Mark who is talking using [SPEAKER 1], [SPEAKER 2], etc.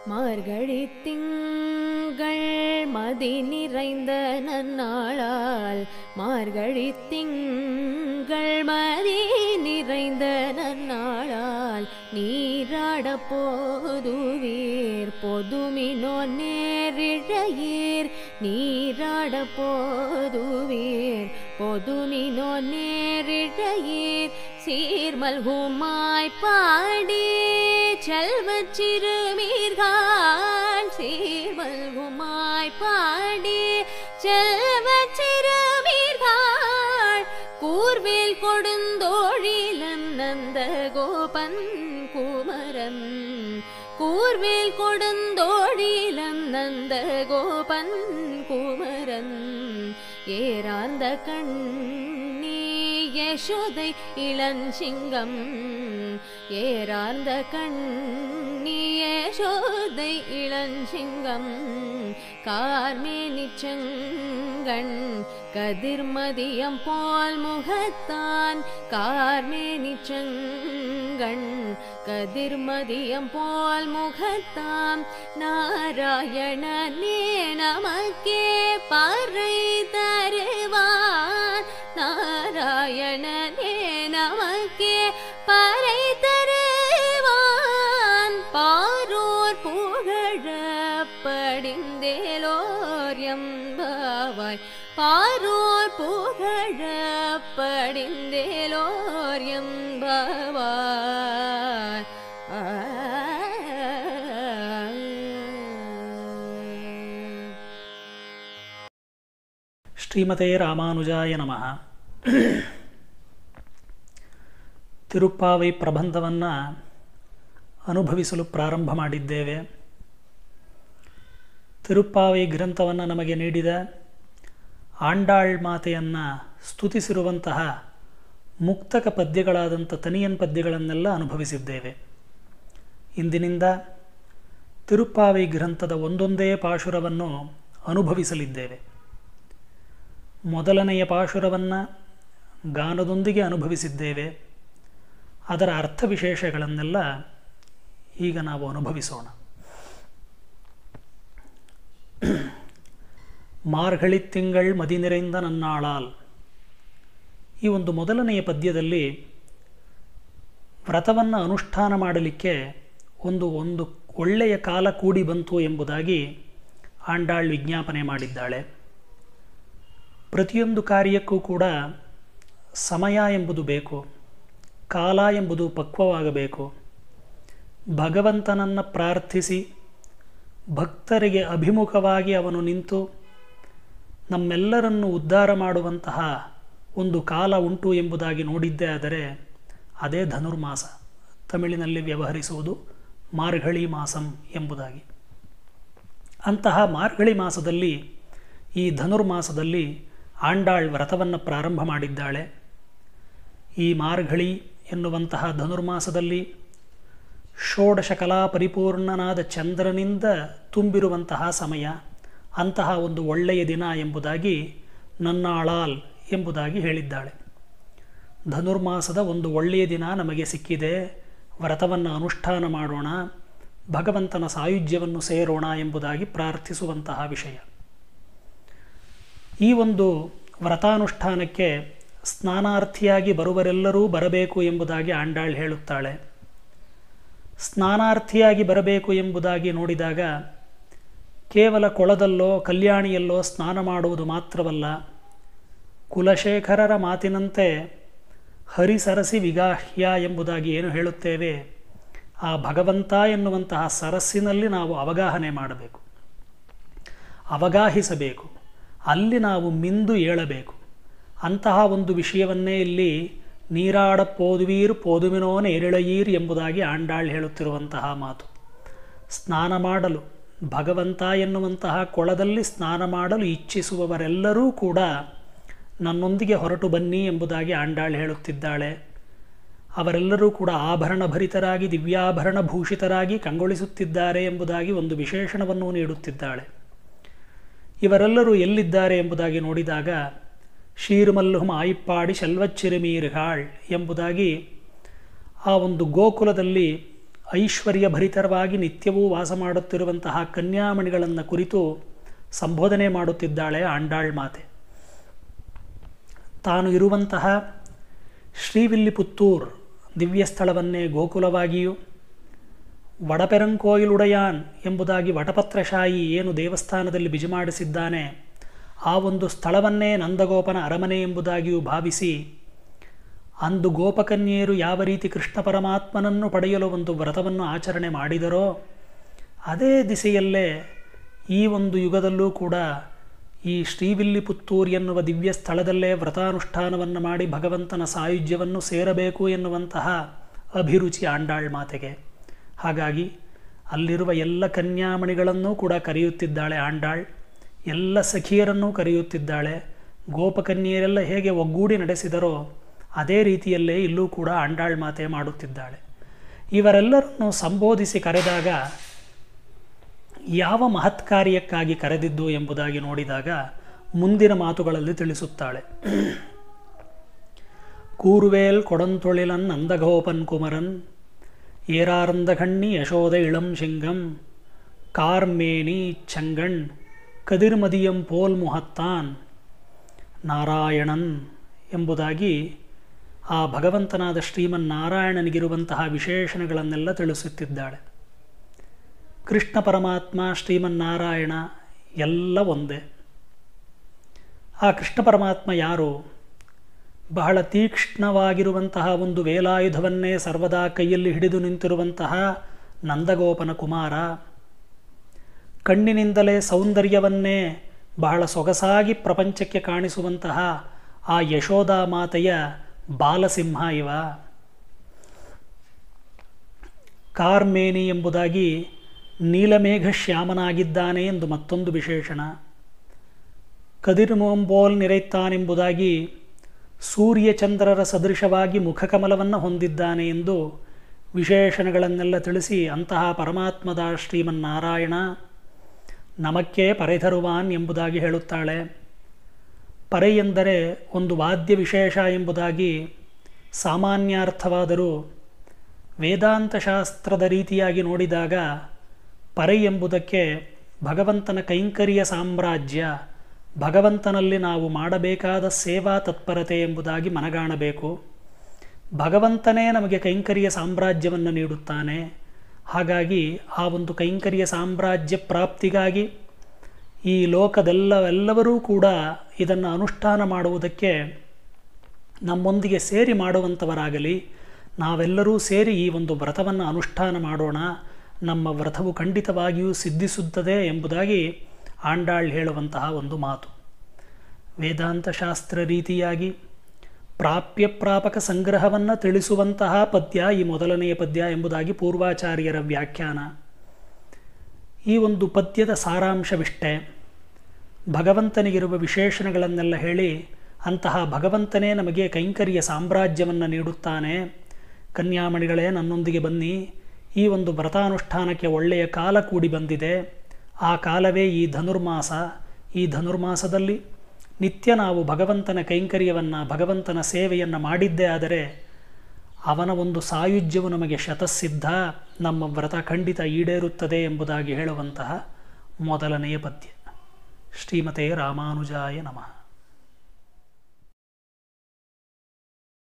[SPEAKER 1] மார்கழி திங்கள் மதி நிறைந்த நன்னாளால் மார்கழி திங்கள் மதி நிறைந்த நன்னாளால் நீராட போதுவீர் பொதுமினோ நேரிழையீர் நீராட போதுவீர் பொதுமினோ நேரிழையீர் சீர்மல்குமாய் பாடி செல்வச் சிறுமீர்கான் சீர்மல்குமாய் பாடி செல்வச் சிறுமீர்கான் கூர்வேல் கொடுந்தோழிலன் நந்த கோபன் குமரன் கூர்வேல் கொடுந்தோழிலன் நந்த கோபன் குமரன் ஏறார்ந்த கண்ணி யசோதை இளஞ்சிங்கம் ஏறார்ந்த கண்ணி யசோதை இளஞ்சிங்கம் கார்மேனி செங்கண் கதிர்மதியம் போல் முகத்தான் கார்மேனி செங்கண் கதிர்மதியம் போல் முகத்தாம் நாராயணனே நமக்கே பறை தருவான் நாராயணனே நமக்கே பறை தருவான் பாரோர் புகழ படிந்தேலோர் எம்பாவாய் பாரோர் புகழ படிந்தேலோர் எம்பாவாய்
[SPEAKER 2] ಶ್ರೀಮತೆ ರಾಮಾನುಜಾಯ ನಮಃ ತಿರುಪ್ಪಾವೈ ಪ್ರಬಂಧವನ್ನು ಅನುಭವಿಸಲು ಪ್ರಾರಂಭ ಮಾಡಿದ್ದೇವೆ ತಿರುಪ್ಪಾವೈ ಗ್ರಂಥವನ್ನು ನಮಗೆ ನೀಡಿದ ಆಂಡಾಳ್ ಮಾತೆಯನ್ನು ಸ್ತುತಿಸಿರುವಂತಹ ಮುಕ್ತಕ ಪದ್ಯಗಳಾದಂಥ ತನಿಯನ್ ಪದ್ಯಗಳನ್ನೆಲ್ಲ ಅನುಭವಿಸಿದ್ದೇವೆ ಇಂದಿನಿಂದ ತಿರುಪ್ಪಾವೈ ಗ್ರಂಥದ ಒಂದೊಂದೇ ಪಾಶುರವನ್ನು ಅನುಭವಿಸಲಿದ್ದೇವೆ ಮೊದಲನೆಯ ಪಾಶುರವನ್ನು ಗಾನದೊಂದಿಗೆ ಅನುಭವಿಸಿದ್ದೇವೆ ಅದರ ಅರ್ಥ ವಿಶೇಷಗಳನ್ನೆಲ್ಲ ಈಗ ನಾವು ಅನುಭವಿಸೋಣ ಮಾರ್ಗಳಿ ತಿಂಗಳ್ ಮದಿನೆರೆಯಿಂದ ನನ್ನಾಳಾಲ್ ಈ ಒಂದು ಮೊದಲನೆಯ ಪದ್ಯದಲ್ಲಿ ವ್ರತವನ್ನು ಅನುಷ್ಠಾನ ಮಾಡಲಿಕ್ಕೆ ಒಂದು ಒಂದು ಒಳ್ಳೆಯ ಕಾಲ ಕೂಡಿ ಬಂತು ಎಂಬುದಾಗಿ ಆಂಡಾಳ್ ವಿಜ್ಞಾಪನೆ ಮಾಡಿದ್ದಾಳೆ ಪ್ರತಿಯೊಂದು ಕಾರ್ಯಕ್ಕೂ ಕೂಡ ಸಮಯ ಎಂಬುದು ಬೇಕು ಕಾಲ ಎಂಬುದು ಪಕ್ವವಾಗಬೇಕು ಭಗವಂತನನ್ನು ಪ್ರಾರ್ಥಿಸಿ ಭಕ್ತರಿಗೆ ಅಭಿಮುಖವಾಗಿ ಅವನು ನಿಂತು ನಮ್ಮೆಲ್ಲರನ್ನು ಉದ್ಧಾರ ಮಾಡುವಂತಹ ಒಂದು ಕಾಲ ಉಂಟು ಎಂಬುದಾಗಿ ನೋಡಿದ್ದೇ ಆದರೆ ಅದೇ ಧನುರ್ಮಾಸ ತಮಿಳಿನಲ್ಲಿ ವ್ಯವಹರಿಸುವುದು ಮಾರ್ಗಳಿ ಮಾಸಂ ಎಂಬುದಾಗಿ ಅಂತಹ ಮಾರ್ಗಳಿ ಮಾಸದಲ್ಲಿ ಈ ಧನುರ್ಮಾಸದಲ್ಲಿ ಆಂಡಾಳ್ ವ್ರತವನ್ನು ಪ್ರಾರಂಭ ಮಾಡಿದ್ದಾಳೆ ಈ ಮಾರ್ಗಳಿ ಎನ್ನುವಂತಹ ಧನುರ್ಮಾಸದಲ್ಲಿ ಷೋಡಶ ಕಲಾ ಪರಿಪೂರ್ಣನಾದ ಚಂದ್ರನಿಂದ ತುಂಬಿರುವಂತಹ ಸಮಯ ಅಂತಹ ಒಂದು ಒಳ್ಳೆಯ ದಿನ ಎಂಬುದಾಗಿ ನನ್ನಾಳಾಲ್ ಎಂಬುದಾಗಿ ಹೇಳಿದ್ದಾಳೆ ಧನುರ್ಮಾಸದ ಒಂದು ಒಳ್ಳೆಯ ದಿನ ನಮಗೆ ಸಿಕ್ಕಿದೆ ವ್ರತವನ್ನು ಅನುಷ್ಠಾನ ಮಾಡೋಣ ಭಗವಂತನ ಸಾಯುಜ್ಯವನ್ನು ಸೇರೋಣ ಎಂಬುದಾಗಿ ಪ್ರಾರ್ಥಿಸುವಂತಹ ವಿಷಯ ಈ ಒಂದು ವ್ರತಾನುಷ್ಠಾನಕ್ಕೆ ಸ್ನಾನಾರ್ಥಿಯಾಗಿ ಬರುವರೆಲ್ಲರೂ ಬರಬೇಕು ಎಂಬುದಾಗಿ ಆಂಡಾಳ್ ಹೇಳುತ್ತಾಳೆ ಸ್ನಾನಾರ್ಥಿಯಾಗಿ ಬರಬೇಕು ಎಂಬುದಾಗಿ ನೋಡಿದಾಗ ಕೇವಲ ಕೊಳದಲ್ಲೋ ಕಲ್ಯಾಣಿಯಲ್ಲೋ ಸ್ನಾನ ಮಾಡುವುದು ಮಾತ್ರವಲ್ಲ ಕುಲಶೇಖರರ ಮಾತಿನಂತೆ ಹರಿಸರಸಿ ವಿಗಾಹ್ಯ ಎಂಬುದಾಗಿ ಏನು ಹೇಳುತ್ತೇವೆ ಆ ಭಗವಂತ ಎನ್ನುವಂತಹ ಸರಸ್ಸಿನಲ್ಲಿ ನಾವು ಅವಗಾಹನೆ ಮಾಡಬೇಕು ಅವಗಾಹಿಸಬೇಕು ಅಲ್ಲಿ ನಾವು ಮಿಂದು ಏಳಬೇಕು ಅಂತಹ ಒಂದು ವಿಷಯವನ್ನೇ ಇಲ್ಲಿ ನೀರಾಡ ಪೋದುವೀರ್ ಪೋದುವಿನೋನ ಎರಳಯೀರ್ ಎಂಬುದಾಗಿ ಆಂಡಾಳ್ ಹೇಳುತ್ತಿರುವಂತಹ ಮಾತು ಸ್ನಾನ ಮಾಡಲು ಭಗವಂತ ಎನ್ನುವಂತಹ ಕೊಳದಲ್ಲಿ ಸ್ನಾನ ಮಾಡಲು ಇಚ್ಛಿಸುವವರೆಲ್ಲರೂ ಕೂಡ ನನ್ನೊಂದಿಗೆ ಹೊರಟು ಬನ್ನಿ ಎಂಬುದಾಗಿ ಆಂಡಾಳ್ ಹೇಳುತ್ತಿದ್ದಾಳೆ ಅವರೆಲ್ಲರೂ ಕೂಡ ಆಭರಣ ಭರಿತರಾಗಿ ದಿವ್ಯಾಭರಣ ಭೂಷಿತರಾಗಿ ಕಂಗೊಳಿಸುತ್ತಿದ್ದಾರೆ ಎಂಬುದಾಗಿ ಒಂದು ವಿಶೇಷಣವನ್ನು ನೀಡುತ್ತಿದ್ದಾಳೆ ಇವರೆಲ್ಲರೂ ಎಲ್ಲಿದ್ದಾರೆ ಎಂಬುದಾಗಿ ನೋಡಿದಾಗ ಶೀರ್ಮಲ್ಲುಹಂ ಆಯಿಪ್ಪಾಡಿ ಶಲ್ವಚ್ಚಿರುಮೀರ್ಹಾಳ್ ಎಂಬುದಾಗಿ ಆ ಒಂದು ಗೋಕುಲದಲ್ಲಿ ಐಶ್ವರ್ಯ ಭರಿತರವಾಗಿ ನಿತ್ಯವೂ ವಾಸ ಮಾಡುತ್ತಿರುವಂತಹ ಕನ್ಯಾಮಣಿಗಳನ್ನು ಕುರಿತು ಸಂಬೋಧನೆ ಮಾಡುತ್ತಿದ್ದಾಳೆ ಆಂಡಾಳ್ ಮಾತೆ ತಾನು ಇರುವಂತಹ ಶ್ರೀವಿಲ್ಲಿಪುತ್ತೂರ್ ದಿವ್ಯ ಸ್ಥಳವನ್ನೇ ಗೋಕುಲವಾಗಿಯೂ ವಡಪೆರಂಕೋಯಿಲುಡಯಾನ್ ಎಂಬುದಾಗಿ ವಟಪತ್ರಶಾಹಿ ಏನು ದೇವಸ್ಥಾನದಲ್ಲಿ ಬಿಜಮಾಡಿಸಿದ್ದಾನೆ ಆ ಒಂದು ಸ್ಥಳವನ್ನೇ ನಂದಗೋಪನ ಅರಮನೆ ಎಂಬುದಾಗಿಯೂ ಭಾವಿಸಿ ಅಂದು ಗೋಪಕನ್ಯೆಯರು ಯಾವ ರೀತಿ ಕೃಷ್ಣ ಪರಮಾತ್ಮನನ್ನು ಪಡೆಯಲು ಒಂದು ವ್ರತವನ್ನು ಆಚರಣೆ ಮಾಡಿದರೋ ಅದೇ ದಿಸೆಯಲ್ಲೇ ಈ ಒಂದು ಯುಗದಲ್ಲೂ ಕೂಡ ಈ ಶ್ರೀವಿಲ್ಲಿಪುತ್ತೂರ್ ಎನ್ನುವ ದಿವ್ಯ ಸ್ಥಳದಲ್ಲೇ ವ್ರತಾನುಷ್ಠಾನವನ್ನು ಮಾಡಿ ಭಗವಂತನ ಸಾಯುಜ್ಯವನ್ನು ಸೇರಬೇಕು ಎನ್ನುವಂತಹ ಅಭಿರುಚಿ ಆಂಡಾಳ್ ಮಾತೆಗೆ ಹಾಗಾಗಿ ಅಲ್ಲಿರುವ ಎಲ್ಲ ಕನ್ಯಾಮಣಿಗಳನ್ನೂ ಕೂಡ ಕರೆಯುತ್ತಿದ್ದಾಳೆ ಆಂಡಾಳ್ ಎಲ್ಲ ಸಖಿಯರನ್ನೂ ಕರೆಯುತ್ತಿದ್ದಾಳೆ ಗೋಪಕನ್ಯರೆಲ್ಲ ಹೇಗೆ ಒಗ್ಗೂಡಿ ನಡೆಸಿದರೋ ಅದೇ ರೀತಿಯಲ್ಲೇ ಇಲ್ಲೂ ಕೂಡ ಆಂಡಾಳ್ ಮಾತೆ ಮಾಡುತ್ತಿದ್ದಾಳೆ ಇವರೆಲ್ಲರನ್ನು ಸಂಬೋಧಿಸಿ ಕರೆದಾಗ ಯಾವ ಮಹತ್ ಕಾರ್ಯಕ್ಕಾಗಿ ಕರೆದಿದ್ದು ಎಂಬುದಾಗಿ ನೋಡಿದಾಗ ಮುಂದಿನ ಮಾತುಗಳಲ್ಲಿ ತಿಳಿಸುತ್ತಾಳೆ ಕೂರುವೇಲ್ ಕೊಡಂತೊಳಿಲನ್ ನಂದಗೋಪನ್ ಕುಮರನ್ ಏರಾರಂದಗಣ್ಣಿ ಯಶೋದ ಇಳಂ ಶಿಂಗಂ ಕಾರ್ಮೇನಿ ಚಂಗಣ್ ಕದಿರ್ಮದಿಯಂ ಪೋಲ್ ಮುಹತ್ತಾನ್ ನಾರಾಯಣನ್ ಎಂಬುದಾಗಿ ಆ ಭಗವಂತನಾದ ಶ್ರೀಮನ್ನಾರಾಯಣನಿಗಿರುವಂತಹ ವಿಶೇಷಣಗಳನ್ನೆಲ್ಲ ತಿಳಿಸುತ್ತಿದ್ದಾಳೆ ಕೃಷ್ಣ ಪರಮಾತ್ಮ ಶ್ರೀಮನ್ನಾರಾಯಣ ಎಲ್ಲ ಒಂದೇ ಆ ಕೃಷ್ಣ ಪರಮಾತ್ಮ ಯಾರು ಬಹಳ ತೀಕ್ಷ್ಣವಾಗಿರುವಂತಹ ಒಂದು ವೇಲಾಯುಧವನ್ನೇ ಸರ್ವದಾ ಕೈಯಲ್ಲಿ ಹಿಡಿದು ನಿಂತಿರುವಂತಹ ನಂದಗೋಪನ ಕುಮಾರ ಕಣ್ಣಿನಿಂದಲೇ ಸೌಂದರ್ಯವನ್ನೇ ಬಹಳ ಸೊಗಸಾಗಿ ಪ್ರಪಂಚಕ್ಕೆ ಕಾಣಿಸುವಂತಹ ಆ ಯಶೋದಾ ಮಾತೆಯ ಬಾಲಸಿಂಹ ಇವ ಕಾರ್ಮೇನಿ ಎಂಬುದಾಗಿ ನೀಲಮೇಘ ಶ್ಯಾಮನಾಗಿದ್ದಾನೆ ಎಂದು ಮತ್ತೊಂದು ವಿಶೇಷಣ ಕದಿರ್ಮೋಂಬೋಲ್ ನಿರೈತಾನೆಂಬುದಾಗಿ ಸೂರ್ಯಚಂದ್ರರ ಸದೃಶವಾಗಿ ಮುಖಕಮಲವನ್ನು ಹೊಂದಿದ್ದಾನೆ ಎಂದು ವಿಶೇಷಣಗಳನ್ನೆಲ್ಲ ತಿಳಿಸಿ ಅಂತಹ ಪರಮಾತ್ಮದ ಶ್ರೀಮನ್ನಾರಾಯಣ ನಮಕ್ಕೆ ಪರೆಧರುವಾನ್ ಎಂಬುದಾಗಿ ಹೇಳುತ್ತಾಳೆ ಪರೆ ಎಂದರೆ ಒಂದು ವಾದ್ಯ ವಿಶೇಷ ಎಂಬುದಾಗಿ ಸಾಮಾನ್ಯಾರ್ಥವಾದರೂ ವೇದಾಂತ ಶಾಸ್ತ್ರದ ರೀತಿಯಾಗಿ ನೋಡಿದಾಗ ಪರೆ ಎಂಬುದಕ್ಕೆ ಭಗವಂತನ ಕೈಂಕರ್ಯ ಸಾಮ್ರಾಜ್ಯ ಭಗವಂತನಲ್ಲಿ ನಾವು ಮಾಡಬೇಕಾದ ಸೇವಾ ತತ್ಪರತೆ ಎಂಬುದಾಗಿ ಮನಗಾಣಬೇಕು ಭಗವಂತನೇ ನಮಗೆ ಕೈಂಕರ್ಯ ಸಾಮ್ರಾಜ್ಯವನ್ನು ನೀಡುತ್ತಾನೆ ಹಾಗಾಗಿ ಆ ಒಂದು ಕೈಂಕರ್ಯ ಸಾಮ್ರಾಜ್ಯ ಪ್ರಾಪ್ತಿಗಾಗಿ ಈ ಲೋಕದೆಲ್ಲವೆಲ್ಲವರೂ ಕೂಡ ಇದನ್ನು ಅನುಷ್ಠಾನ ಮಾಡುವುದಕ್ಕೆ ನಮ್ಮೊಂದಿಗೆ ಸೇರಿ ಮಾಡುವಂಥವರಾಗಲಿ ನಾವೆಲ್ಲರೂ ಸೇರಿ ಈ ಒಂದು ವ್ರತವನ್ನು ಅನುಷ್ಠಾನ ಮಾಡೋಣ ನಮ್ಮ ವ್ರತವು ಖಂಡಿತವಾಗಿಯೂ ಸಿದ್ಧಿಸುತ್ತದೆ ಎಂಬುದಾಗಿ ಆಂಡಾಳ್ ಹೇಳುವಂತಹ ಒಂದು ಮಾತು ವೇದಾಂತ ಶಾಸ್ತ್ರ ರೀತಿಯಾಗಿ ಪ್ರಾಪ್ಯ ಪ್ರಾಪಕ ಸಂಗ್ರಹವನ್ನು ತಿಳಿಸುವಂತಹ ಪದ್ಯ ಈ ಮೊದಲನೆಯ ಪದ್ಯ ಎಂಬುದಾಗಿ ಪೂರ್ವಾಚಾರ್ಯರ ವ್ಯಾಖ್ಯಾನ ಈ ಒಂದು ಪದ್ಯದ ಸಾರಾಂಶವಿಷ್ಟೇ ಭಗವಂತನಿಗಿರುವ ವಿಶೇಷಣಗಳನ್ನೆಲ್ಲ ಹೇಳಿ ಅಂತಹ ಭಗವಂತನೇ ನಮಗೆ ಕೈಂಕರ್ಯ ಸಾಮ್ರಾಜ್ಯವನ್ನು ನೀಡುತ್ತಾನೆ ಕನ್ಯಾಮಣಿಗಳೇ ನನ್ನೊಂದಿಗೆ ಬನ್ನಿ ಈ ಒಂದು ವ್ರತಾನುಷ್ಠಾನಕ್ಕೆ ಒಳ್ಳೆಯ ಕಾಲ ಕೂಡಿ ಬಂದಿದೆ ಆ ಕಾಲವೇ ಈ ಧನುರ್ಮಾಸ ಈ ಧನುರ್ಮಾಸದಲ್ಲಿ ನಿತ್ಯ ನಾವು ಭಗವಂತನ ಕೈಂಕರ್ಯವನ್ನು ಭಗವಂತನ ಸೇವೆಯನ್ನು ಮಾಡಿದ್ದೇ ಆದರೆ ಅವನ ಒಂದು ಸಾಯುಜ್ಯವು ನಮಗೆ ಶತಸಿದ್ಧ ನಮ್ಮ ವ್ರತ ಖಂಡಿತ ಈಡೇರುತ್ತದೆ ಎಂಬುದಾಗಿ ಹೇಳುವಂತಹ ಮೊದಲನೆಯ ಪದ್ಯ ಶ್ರೀಮತೆ ರಾಮಾನುಜಾಯ ನಮಃ